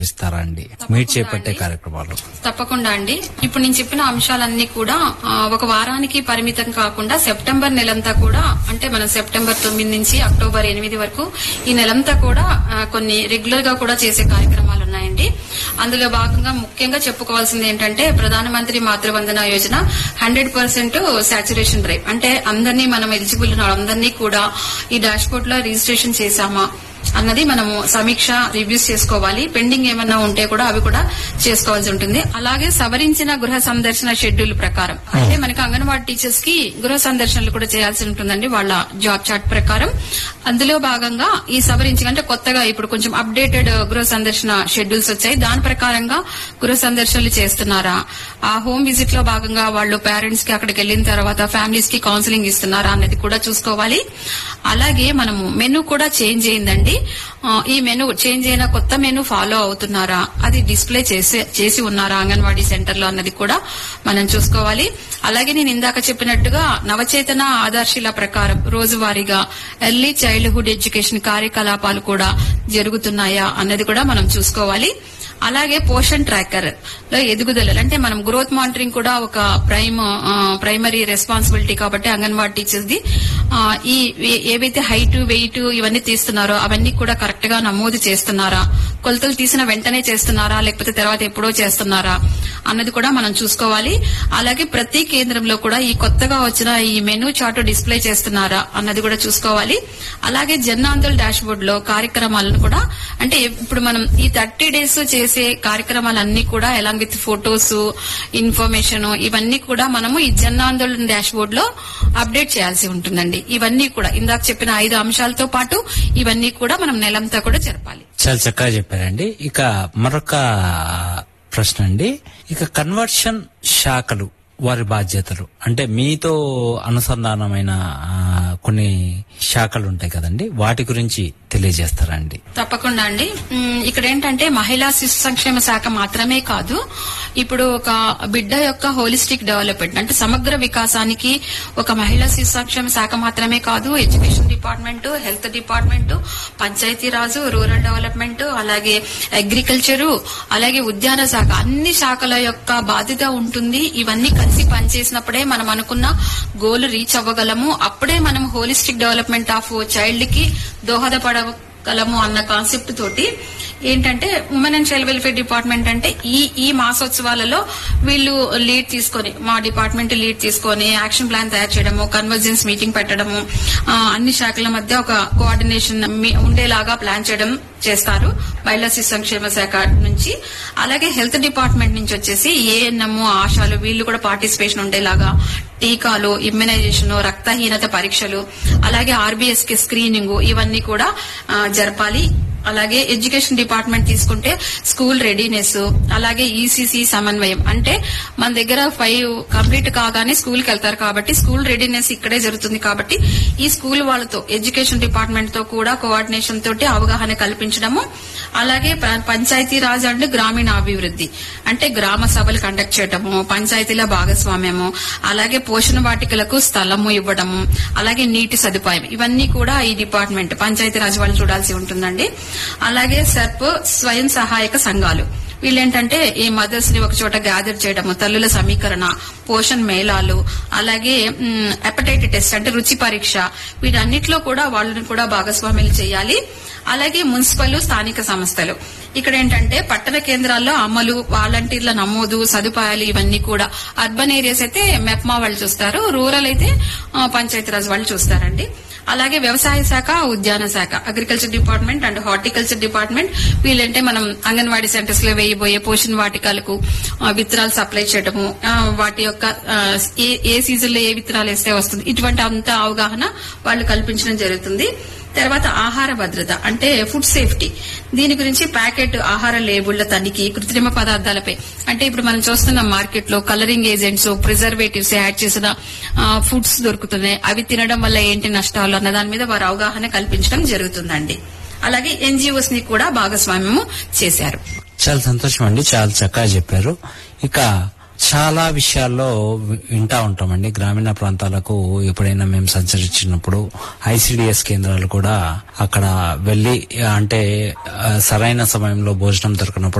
ఇస్తారా అండి మీరు చేపట్టే కార్యక్రమాలు తప్పకుండా అండి ఇప్పుడు నేను చెప్పిన అంశాలన్నీ కూడా ఆ, ఒక వారానికి పరిమితం కాకుండా సెప్టెంబర్ నెలంతా కూడా అంటే మనం సెప్టెంబర్ తొమ్మిది నుంచి అక్టోబర్ ఎనిమిది వరకు ఈ నెలంతా కూడా ఆ, కొన్ని రెగ్యులర్ గా కూడా చేసే కార్యక్రమాలు ఉన్నాయండి అందులో భాగంగా ముఖ్యంగా చెప్పుకోవాల్సింది ఏంటంటే Pradhan Mantri Matru Vandana Yojana hundred percent saturation rate అంటే అందరినీ మనం ఎలిజిబుల్ ఉన్న వాళ్ళందరినీ కూడా ఈ డాష్ బోర్డ్ లో రిజిస్ట్రేషన్ చేశామా అన్నది మనము సమీక్ష రివ్యూస్ చేసుకోవాలి పెండింగ్ ఏమన్నా ఉంటే కూడా అవి కూడా చేసుకోవాల్సి ఉంటుంది అలాగే సవరించిన గృహ సందర్శన షెడ్యూల్ ప్రకారం అంటే మనకి అంగన్వాడీ టీచర్స్ కి గృహ సందర్శనలు కూడా చేయాల్సి ఉంటుందండి వాళ్ళ జాబ్ చార్ట్ ప్రకారం అందులో భాగంగా ఈ సవరించి అంటే కొత్తగా ఇప్పుడు కొంచెం అప్డేటెడ్ గృహ సందర్శన షెడ్యూల్స్ వచ్చాయి దాని ప్రకారంగా గృహ సందర్శనలు చేస్తున్నారా ఆ హోమ్ విజిట్ లో భాగంగా వాళ్ళు పేరెంట్స్ కి అక్కడికి వెళ్ళిన తర్వాత ఫ్యామిలీస్ కి కౌన్సిలింగ్ ఇస్తున్నారా అన్నది కూడా చూసుకోవాలి అలాగే మనము మెనూ కూడా చేంజ్ అయిందండి ఆ, ఈ మెనూ చేంజ్ అయిన కొత్త మెనూ ఫాలో అవుతున్నారా అది డిస్ప్లే చేసి చేసి ఉన్నారా అంగన్వాడీ సెంటర్ లో అన్నది కూడా మనం చూసుకోవాలి అలాగే నేను ఇందాక చెప్పినట్టుగా నవచేతన ఆదర్శిల ప్రకారం రోజువారీగా ఎర్లీ చైల్డ్హుడ్ ఎడ్యుకేషన్ కార్యకలాపాలు కూడా జరుగుతున్నాయా అన్నది కూడా మనం చూసుకోవాలి అలాగే పోషన్ ట్రాకర్ లో ఎదుగుదలలు అంటే మనం గ్రోత్ మానిటరింగ్ కూడా ఒక ప్రైమ్ ఆ, ప్రైమరీ రెస్పాన్సిబిలిటీ కాబట్టి అంగన్వాడీ టీచర్స్ ది ఆ, ఈ ఏ- ఏవైతే హైట్ వెయిట్ ఇవన్నీ తీస్తున్నారో అవన్నీ కూడా కరెక్ట్ గా నమోదు చేస్తున్నారా కొలతలు తీసిన వెంటనే చేస్తున్నారా లేకపోతే తర్వాత ఎప్పుడో చేస్తున్నారా అన్నది కూడా మనం చూసుకోవాలి అలాగే ప్రతి కేంద్రంలో కూడా ఈ కొత్తగా వచ్చిన ఈ మెనూ చార్ట్ డిస్ప్లే చేస్తున్నారా అన్నది కూడా చూసుకోవాలి అలాగే జన్ ఆందోళన్ డాష్ బోర్డ్ లో కార్యక్రమాలను కూడా అంటే ఇప్పుడు మనం ఈ థర్టీ డేస్ చేసే కార్యక్రమాలన్నీ కూడా ఎలాంగ్ విత్ ఫొటోస్ ఇన్ఫర్మేషన్ ఇవన్నీ కూడా మనము ఈ జన్ ఆందోళన్ డాష్ బోర్డ్ లో అప్డేట్ చేయాల్సి ఉంటుందండి ఇవన్నీ కూడా ఇందాక చెప్పిన ఐదు అంశాలతో పాటు ఇవన్నీ కూడా మనం నెలంతా కూడా జరపాలి చాలా చక్కగా చెప్పారండి ఇక మరొక ప్రశ్న అండి ఇక కన్వర్షన్ శాఖలు వారి బాధ్యతలు అంటే మీతో అనుసంధానమైన ఆ, కొన్ని శాఖలు ఉంటాయి కదండి వాటి గురించి తెలియజేస్తారండి తప్పకుండా అండి ఉమ్, ఇక్కడ ఏంటంటే మహిళా శిశు సంక్షేమ శాఖ మాత్రమే కాదు ఇప్పుడు ఒక బిడ్డ యొక్క హోలిస్టిక్ డెవలప్మెంట్ అంటే సమగ్ర వికాసానికి ఒక మహిళా శిశు సంక్షేమ శాఖ మాత్రమే కాదు education department health department Panchayati Raj rural development అలాగే అగ్రికల్చరు అలాగే ఉద్యాన శాఖ అన్ని శాఖల యొక్క బాధ్యత ఉంటుంది ఇవన్నీ కలిసి పనిచేసినప్పుడే మనం అనుకున్న గోల్ రీచ్ అవ్వగలము అప్పుడే మనం హోలిస్టిక్ డెవలప్మెంట్ ఆఫ్ చైల్డ్ కి దోహదపడగలము అన్న కాన్సెప్ట్ తోటి ఏంటంటే women and child welfare department అంటే ఈ ఈ మాసోత్సవాలలో వీళ్ళు లీడ్ తీసుకొని మా డిపార్ట్మెంట్ లీడ్ తీసుకొని యాక్షన్ ప్లాన్ తయారు చేయడము కన్వర్జెన్స్ మీటింగ్ పెట్టడము ఆ, అన్ని శాఖల మధ్య ఒక కోఆర్డినేషన్ మీ- ఉండేలాగా ప్లాన్ చేయడం చేస్తారు మహిళా శిశు సంక్షేమ శాఖ నుంచి అలాగే హెల్త్ డిపార్ట్మెంట్ నుంచి వచ్చేసి ఏఎన్ఎం ఆశాలు వీళ్ళు కూడా పార్టిసిపేషన్ ఉండేలాగా టీకాలు ఇమ్యునైజేషన్ రక్తహీనత పరీక్షలు అలాగే ఆర్బీఎస్ కి స్క్రీనింగ్ ఇవన్నీ కూడా ఆ, జరపాలి అలాగే ఎడ్యుకేషన్ డిపార్ట్మెంట్ తీసుకుంటే స్కూల్ రెడీనెస్ అలాగే ఈసీసీ సమన్వయం అంటే మన దగ్గర ఫైవ్ కంప్లీట్ కాగానే స్కూల్ కి వెళ్తారు కాబట్టి స్కూల్ రెడీనెస్ ఇక్కడే జరుగుతుంది కాబట్టి ఈ స్కూల్ వాళ్ళతో ఎడ్యుకేషన్ డిపార్ట్మెంట్ తో కూడా కోఆర్డినేషన్ తోటి అవగాహన కల్పించడము అలాగే ప- పంచాయతీ రాజ్ అండ్ గ్రామీణ అభివృద్ధి అంటే గ్రామ సభలు కండక్ట్ చేయడము పంచాయతీల భాగస్వామ్యము అలాగే పోషణ వాటికలకు స్థలము ఇవ్వడము అలాగే నీటి సదుపాయం ఇవన్నీ కూడా ఈ డిపార్ట్మెంట్ పంచాయతీ రాజ్ వాళ్ళు చూడాల్సి ఉంటుందండి అలాగే సర్ప్ స్వయం సహాయక సంఘాలు వీళ్ళేంటంటే ఈ మదర్స్ ని ఒక చోట గ్యాదర్ చేయడము తల్లుల సమీకరణ పోషణ్ మేళాలు అలాగే హెపటైటి టెస్ట్ అంటే రుచి పరీక్ష వీటన్నిటిలో కూడా వాళ్ళని కూడా భాగస్వామ్యాలు చేయాలి అలాగే మున్సిపల్ స్థానిక సంస్థలు ఇక్కడ ఏంటంటే పట్టణ కేంద్రాల్లో అమలు వాలంటీర్ల నమోదు సదుపాయాలు ఇవన్నీ కూడా అర్బన్ ఏరియాస్ అయితే మెప్మా వాళ్ళు చూస్తారు రూరల్ అయితే ఆ, పంచాయతీరాజ్ వాళ్ళు చూస్తారండి అలాగే వ్యవసాయ శాఖ ఉద్యాన శాఖ agriculture department and horticulture department వీళ్ళంటే మనం అంగన్వాడీ సెంటర్స్ లో వేయబోయే పోషణ వాటికలకు ఆ, విత్తనాలు సప్లై చేయడము ఆ, వాటి యొక్క ఆ, ఏ ఏ సీజన్ లో ఏ విత్తనాలు వేస్తే వస్తుంది ఇటువంటి అంత అవగాహన వాళ్ళు కల్పించడం జరుగుతుంది తర్వాత ఆహార భద్రత అంటే ఫుడ్ సేఫ్టీ దీని గురించి ప్యాకెట్ ఆహార లేబుళ్ల తనిఖీ కృత్రిమ పదార్థాలపై అంటే ఇప్పుడు మనం చూస్తున్న మార్కెట్ లో కలరింగ్ ఏజెంట్స్ ప్రిజర్వేటివ్స్ యాడ్ చేసిన ఆ, ఫుడ్స్ దొరుకుతున్నాయి అవి తినడం వల్ల ఏంటి నష్టాలు అన్న దాని మీద వారు అవగాహన కల్పించడం జరుగుతుందండి అలాగే ఎన్జిఓస్ ని కూడా భాగస్వామ్యము చేశారు చాలా సంతోషం అండి చాలా చక్కగా చెప్పారు ఇక చాలా విషయాల్లో వి- వింటా ఉంటామండి గ్రామీణ ప్రాంతాలకు ఎప్పుడైనా మేము సంచరించినప్పుడు ఐసిడిఎస్ కేంద్రాలు కూడా అక్కడ వెళ్ళి అంటే ఆ, సరైన సమయంలో భోజనం దొరకనప్పుడు